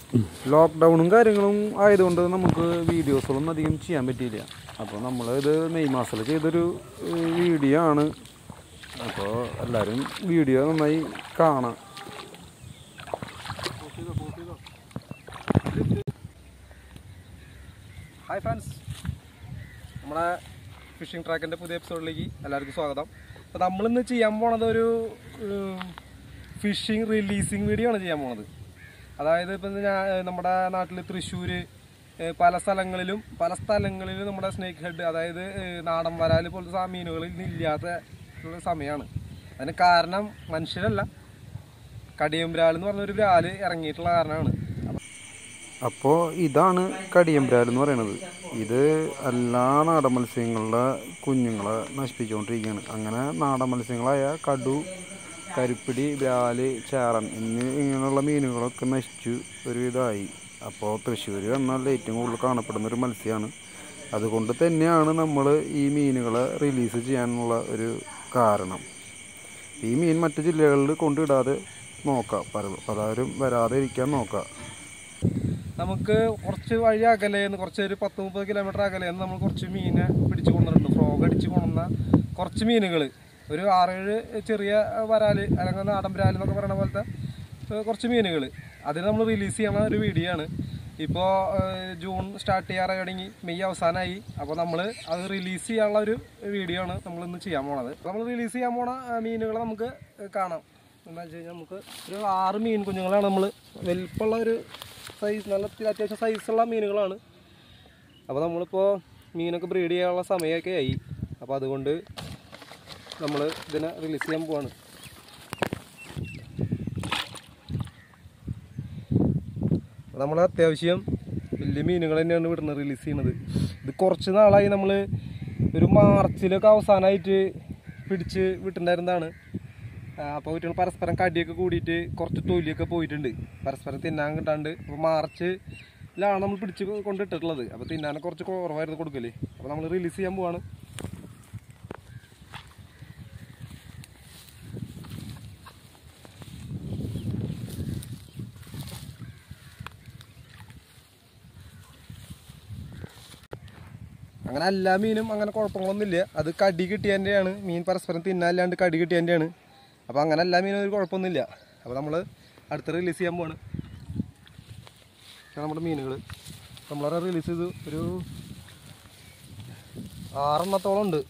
ലോക്ക്ഡൗണും കാര്യങ്ങളും ആയതുകൊണ്ട് നമുക്ക് വീഡിയോസുകളൊന്നും അധികം ചെയ്യാൻ പറ്റിയില്ല അപ്പോൾ നമ്മൾ ഇത് മെയ് മാസത്തിൽ ചെയ്തൊരു ഏഹ്, വീഡിയോ ആണ് അപ്പോൾ എല്ലാവരും വീഡിയോ നന്നായി കാണാം ഹായ് ഫ്രണ്ട്സ് നമ്മുടെ ഫിഷിംഗ് ട്രാക്കിൻ്റെ പുതിയ എപ്പിസോഡിലേക്ക് എല്ലാവർക്കും സ്വാഗതം അപ്പോൾ നമ്മളിന്ന് ചെയ്യാൻ പോണത് ഒരു ഫിഷിംഗ് റിലീസിങ് വീഡിയോ ആണ് ചെയ്യാൻ പോണത് അതായത് ഇപ്പം ഞാൻ നമ്മുടെ നാട്ടിൽ തൃശ്ശൂർ പല സ്ഥലങ്ങളിലും പല സ്ഥലങ്ങളിലും നമ്മുടെ സ്നേക്ക് ഹെഡ് അതായത് ഏഹ്, നാടൻ വരാൽ പോലത്തെ സാ- മീനുകളിൽ ഇന്ന് ഇല്ലാത്ത ഉള്ള സമയമാണ് അതിന് കാരണം മനുഷ്യരല്ല കടിയമ്പ്രാൽ എന്ന് പറഞ്ഞൊരു ബ്രാല് ഇറങ്ങിയിട്ടുള്ള കാരണമാണ് അപ്പോൾ ഇതാണ് കടിയമ്പരാൽ എന്ന് പറയുന്നത് ഇത് എല്ലാ നാടൻ മത്സ്യങ്ങളുടെ കുഞ്ഞുങ്ങളെ നശിപ്പിച്ചുകൊണ്ടിരിക്കുകയാണ് അങ്ങനെ നാടൻ മത്സ്യങ്ങളായ കടു കരിപ്പിടി ബ്രാല് ചേറൻ എന്നീ ഇങ്ങനെയുള്ള മീനുകളൊക്കെ നശിച്ചു ഒരു ഇതായി അപ്പോൾ തൃശ്ശൂർ എന്നാൽ ഏറ്റവും കൂടുതൽ കാണപ്പെടുന്ന ഒരു മത്സ്യമാണ് അതുകൊണ്ട് തന്നെയാണ് നമ്മൾ ഈ മീനുകളെ റിലീസ് ചെയ്യാനുള്ള ഒരു കാരണം ഈ മീൻ മറ്റു ജില്ലകളിൽ കൊണ്ടിടാതെ നോക്കാം പല പലരും വരാതെ ഇരിക്കാൻ നോക്കാം നമുക്ക് കുറച്ച് വഴി അകലേന്ന് കുറച്ച് ഒരു പത്ത് മുപ്പത് കിലോമീറ്റർ അകലേന്ന് നമ്മൾ കുറച്ച് മീനെ പിടിച്ചു കൊണ്ടുവന്നിട്ടുണ്ട് ഫ്രോഗ് അടിച്ച് കൊണ്ടുവന്ന കുറച്ച് മീനുകൾ ഒരു ആറേഴ് ചെറിയ വരാല് അല്ലെങ്കിൽ നാടൻ വരാല് എന്നൊക്കെ പറയുന്ന പോലത്തെ ഏഹ്, കുറച്ച് മീനുകൾ അതിന് നമ്മൾ റിലീസ് ചെയ്യണ ഒരു വീഡിയോ ആണ് ഇപ്പോൾ ജൂൺ സ്റ്റാർട്ട് ചെയ്യാറായി തുടങ്ങി മെയ് അവസാനമായി അപ്പോൾ നമ്മൾ അത് റിലീസ് ചെയ്യാനുള്ള ഒരു വീഡിയോ ആണ് നമ്മൾ ഇന്ന് ചെയ്യാൻ പോണത് നമ്മൾ റിലീസ് ചെയ്യാൻ പോണ മീനുകളെ നമുക്ക് കാണാം എന്താ വെച്ച് കഴിഞ്ഞാൽ നമുക്ക് ഒരു ആറ് മീൻ കുഞ്ഞുങ്ങളാണ് നമ്മൾ വലിപ്പമുള്ള ഒരു സൈസ് നല്ല അത്യാവശ്യം സൈസുള്ള മീനുകളാണ് അപ്പോൾ നമ്മളിപ്പോൾ മീനൊക്കെ ബ്രീഡ് ചെയ്യാനുള്ള സമയമൊക്കെ ആയി അപ്പോൾ അതുകൊണ്ട് നമ്മൾ ഇതിനെ റിലീസ് ചെയ്യാൻ പോവാണ് നമ്മൾ അത്യാവശ്യം വലിയ മീനുകൾ തന്നെയാണ് ഇവിടുന്ന് റിലീസ് ചെയ്യുന്നത് ഇത് കുറച്ച് നാളായി നമ്മൾ ഒരു മാർച്ചിലൊക്കെ അവസാനമായിട്ട് പിടിച്ച് വിട്ടിട്ടുണ്ടായിരുന്നതാണ് അപ്പോൾ കുട്ടികൾ പരസ്പരം കടിയൊക്കെ കൂടിയിട്ട് കുറച്ച് തൊലിയൊക്കെ പോയിട്ടുണ്ട് പരസ്പരം തിന്നാൻ കിട്ടാണ്ട് അപ്പോൾ മാർച്ചിലാണ് നമ്മൾ പിടിച്ച് കൊണ്ടിട്ടിട്ടുള്ളത് അപ്പോൾ തിന്നാനൊക്കെ കുറച്ച് കുറവായിരുന്നു കൊടുക്കല് അപ്പോൾ നമ്മൾ റിലീസ് ചെയ്യാൻ പോവാണ് അങ്ങനെ എല്ലാ മീനും അങ്ങനെ കുഴപ്പങ്ങളൊന്നുമില്ല അത് കടി കിട്ടിയതിൻ്റെയാണ് മീൻ പരസ്പരം തിന്നാല്ലാണ്ട് കടി കിട്ടിയതിൻ്റെയാണ് അപ്പോൾ അങ്ങനെ എല്ലാ മീനും ഒരു കുഴപ്പമൊന്നുമില്ല അപ്പോൾ നമ്മൾ അടുത്ത റിലീസ് ചെയ്യാൻ പോവാണ് ഇതാണ് നമ്മുടെ മീനുകൾ നമ്മളവിടെ റിലീസ് ചെയ്തു ഒരു ആറെണ്ണത്തോളം ഉണ്ട്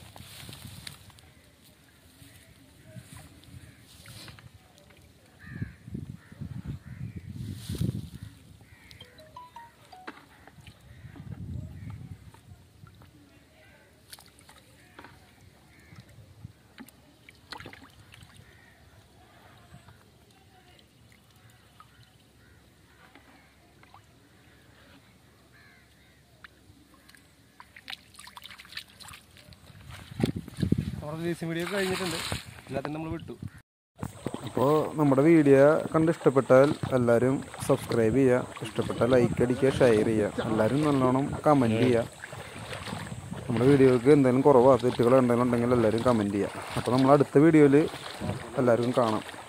നമ്മുടെ റിലീസിങ് വീഡിയോ കഴിഞ്ഞിട്ടുണ്ട് എല്ലാത്തിനും നമ്മൾ വിട്ടു അപ്പോൾ നമ്മുടെ വീഡിയോ കണ്ട് ഇഷ്ടപ്പെട്ടാൽ എല്ലാവരും സബ്സ്ക്രൈബ് ചെയ്യുക ഇഷ്ടപ്പെട്ടാൽ ലൈക്ക് അടിക്കുക ഷെയർ ചെയ്യുക എല്ലാവരും നല്ലോണം കമൻറ്റ് ചെയ്യുക നമ്മുടെ വീഡിയോക്ക് എന്തെങ്കിലും കുറവോ തെറ്റുകളോ എന്തെങ്കിലും ഉണ്ടെങ്കിൽ എല്ലാവരും കമൻറ്റ് ചെയ്യുക അപ്പോൾ നമ്മൾ അടുത്ത വീഡിയോയിൽ എല്ലാവരും കാണാം